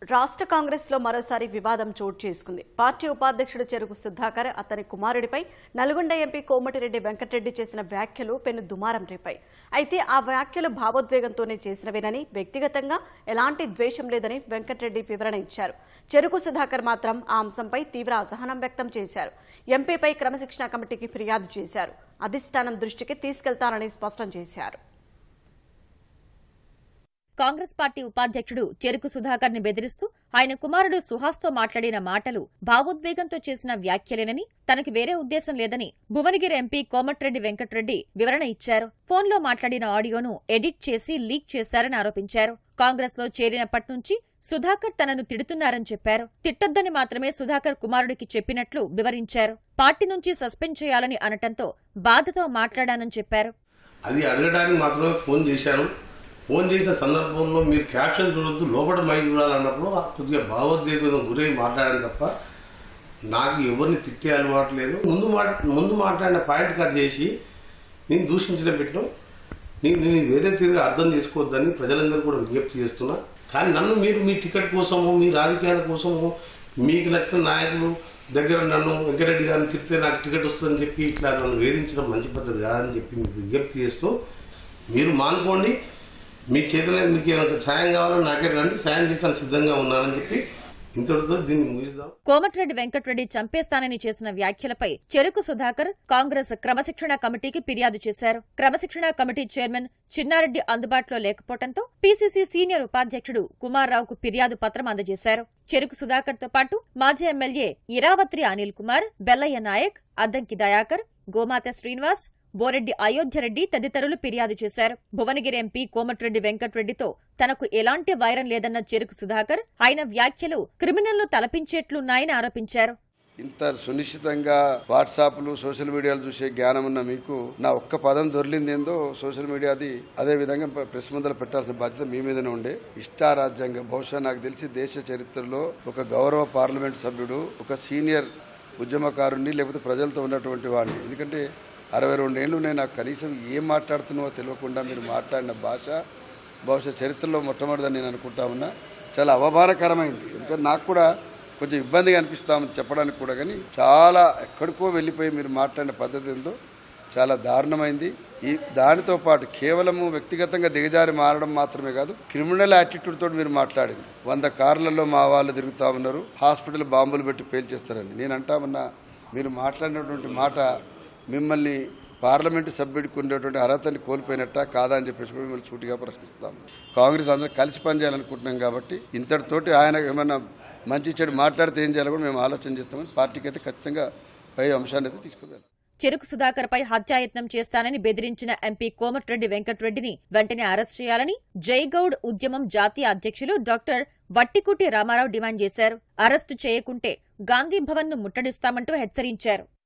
రాష్ట్ర కాంగ్రెస్ లో మరోసారి వివాదం చోటు చేసుకుంది పార్టీ ఉపాధ్యక్షుడు చెరుకు సుధాకర్ అతని కుమారుడిపై నల్గొండ ఎంపీ కోమటిరెడ్డి వెంకటరెడ్డి చేసిన వ్యాఖ్యలు పెను దుమారం రేపాయి అయితే ఆ వ్యాఖ్యలు భావోద్వేగంతోనే చేసినవేనని వ్యక్తిగతంగా ఎలాంటి ద్వేషం లేదని వెంకటరెడ్డి వివరణ ఇచ్చారు చెరుకు సుధాకర్ మాత్రం ఆ అంశంపై తీవ్ర అసహనం వ్యక్తం చేశారు ఎంపీపై క్రమశిక్షణ కమిటీకి ఫిర్యాదు చేశారు అధిష్టానం దృష్టికి తీసుకెళ్తానని స్పష్టం చేశారు కాంగ్రెస్ పార్టీ ఉపాధ్యక్షుడు చెరుకు సుధాకర్ ని బెదిరిస్తూ ఆయన కుమారుడు సుహాస్తో మాట్లాడిన మాటలు భావోద్వేగంతో చేసిన వ్యాఖ్యలేనని తనకి వేరే ఉద్దేశం లేదని భువనగిరి ఎంపీ కోమటిరెడ్డి వెంకటరెడ్డి వివరణ ఇచ్చారు ఫోన్లో మాట్లాడిన ఆడియోను ఎడిట్ చేసి లీక్ చేశారని ఆరోపించారు కాంగ్రెస్ లో చేరినప్పటి నుంచి సుధాకర్ తనను తిడుతున్నారని చెప్పారు తిట్టొద్దని మాత్రమే సుధాకర్ కుమారుడికి చెప్పినట్లు వివరించారు పార్టీ నుంచి సస్పెండ్ చేయాలని అనటంతో బాధతో మాట్లాడానని చెప్పారు అది అడగడానికి మాత్రమే ఫోన్ చేశాను ఫోన్ చేసిన సందర్భంలో మీరు క్యాప్షన్ చూడొద్దు లోపల మైక్ చూడాలన్నప్పుడు ఆ కొద్దిగా భావోద్వేగం గురై మాట్లాడాను తప్ప నాకు ఎవరిని తిట్టే అలవాటు లేదు ముందు మాట ముందు మాట్లాడిన పాయింట్ కట్ చేసి నేను దూషించడం పెట్టడం నేను నేను వేరే తీరుగా అర్థం చేసుకోవద్దని ప్రజలందరూ కూడా విజ్ఞప్తి చేస్తున్నా కానీ నన్ను మీరు మీ టికెట్ కోసము మీ రాజకీయాల కోసము మీకు నచ్చిన నాయకులు దగ్గర నన్ను వెంకరెడ్డి గారిని తిరిగితే నాకు టికెట్ వస్తుందని చెప్పి ఇట్లా నన్ను వేధించడం మంచి పద్ధతి కాదని చెప్పి మీకు విజ్ఞప్తి చేస్తూ మీరు మానుకోండి మీ చేతిలో మీకు ఏమైనా సాయం కావాలని నాకే రండి సాయం చేస్తాను సిద్ధంగా ఉన్నానని చెప్పి ఇంతటితో దీన్ని ముగిద్దాం కోమటిరెడ్డి వెంకటరెడ్డి చంపేస్తానని చేసిన వ్యాఖ్యలపై చెరుకు సుధాకర్ కాంగ్రెస్ క్రమశిక్షణ కమిటీకి ఫిర్యాదు చేశారు క్రమశిక్షణ కమిటీ చైర్మన్ చిన్నారెడ్డి అందుబాటులో లేకపోవడంతో పీసీసీ సీనియర్ ఉపాధ్యక్షుడు కుమార్రావుకు ఫిర్యాదు పత్రం అందజేశారు చెరుకు సుధాకర్ తో పాటు మాజీ ఎమ్మెల్యే ఇరావత్రి అనిల్ కుమార్ బెల్లయ్య నాయక్ అద్దంకి దయాకర్ గోమాత శ్రీనివాస్ బోరెడ్డి అయోధ్యరెడ్డి తదితరులు ఫిర్యాదు చేశారు భువనగిరి ఎంపీ కోమటిరెడ్డి వెంకటరెడ్డితో తనకు ఎలాంటి వైరం లేదన్న చెరుకు సుధాకర్ ఆయన వ్యాఖ్యలు క్రిమినల్ను తలపించేట్లున్నాయని ఆరోపించారు ఇంత సునిశ్చితంగా వాట్సాప్లు సోషల్ మీడియాలు చూసే జ్ఞానం ఉన్న మీకు నా ఒక్క పదం దొరికింది ఏందో సోషల్ మీడియాది అదే విధంగా ప- ప్రెస్ ముందర పెట్టాల్సిన బాధ్యత మీ మీదనే ఉండే ఇష్టారాజ్యంగా బహుశా నాకు తెలిసి దేశ చరిత్రలో ఒక గౌరవ పార్లమెంట్ సభ్యుడు ఒక సీనియర్ ఉద్యమకారుణ్ణి లేకపోతే ప్రజలతో ఉన్నటువంటి వాడిని ఎందుకంటే అరవై రెండేళ్ళు నేను నాకు కనీసం ఏం మాట్లాడుతున్నావో తెలియకుండా మీరు మాట్లాడిన భాష బహుశా చరిత్రలో మొట్టమొదటిదని నేను అనుకుంటా ఉన్నా చాలా అవమానకరమైంది ఎందుకంటే నాకు కూడా కొంచెం ఇబ్బందిగా అనిపిస్తామని చెప్పడానికి కూడా కానీ చాలా ఎక్కడికో వెళ్ళిపోయి మీరు మాట్లాడిన పద్ధతి ఏందో చాలా దారుణమైంది ఈ దానితో పాటు కేవలము వ్యక్తిగతంగా దిగజారి మారడం మాత్రమే కాదు క్రిమినల్ యాటిట్యూడ్ తోటి మీరు మాట్లాడింది వంద కార్లలో మా వాళ్ళు తిరుగుతా ఉన్నారు హాస్పిటల్ బాంబులు పెట్టి పేల్చేస్తారని నేను అంటా ఉన్నా మీరు మాట్లాడినటువంటి మాట మిమ్మల్ని పార్లమెంటు సభ్యుడికి ఉండేటువంటి అర్హతని కోల్పోయినట్ట కాదా అని చెప్పేసి కూడా మిమ్మల్ని సూటిగా ప్రశ్నిస్తాం కాంగ్రెస్ అందరూ కలిసి పనిచేయాలనుకుంటున్నాం కాబట్టి ఇంతటితోటి ఆయన ఏమన్నా మంచి చెడు మాట్లాడితే ఏం చేయాలో కూడా మేము ఆలోచన చేస్తామని పార్టీకి అయితే ఖచ్చితంగా పై అంశాన్ని అయితే తీసుకుందాం చెరుకు సుధాకర్ పై హత్యాయత్నం చేస్తానని బెదిరించిన ఎంపీ కోమటిరెడ్డి వెంకటరెడ్డిని వెంటనే అరెస్ట్ చేయాలని జైగౌడ్ ఉద్యమం జాతీయ అధ్యక్షులు డాక్టర్ వట్టికుటి రామారావు డిమాండ్ చేశారు అరెస్టు చేయకుంటే గాంధీ భవన్ ను ముట్టడిస్తామంటూ హెచ్చరించారు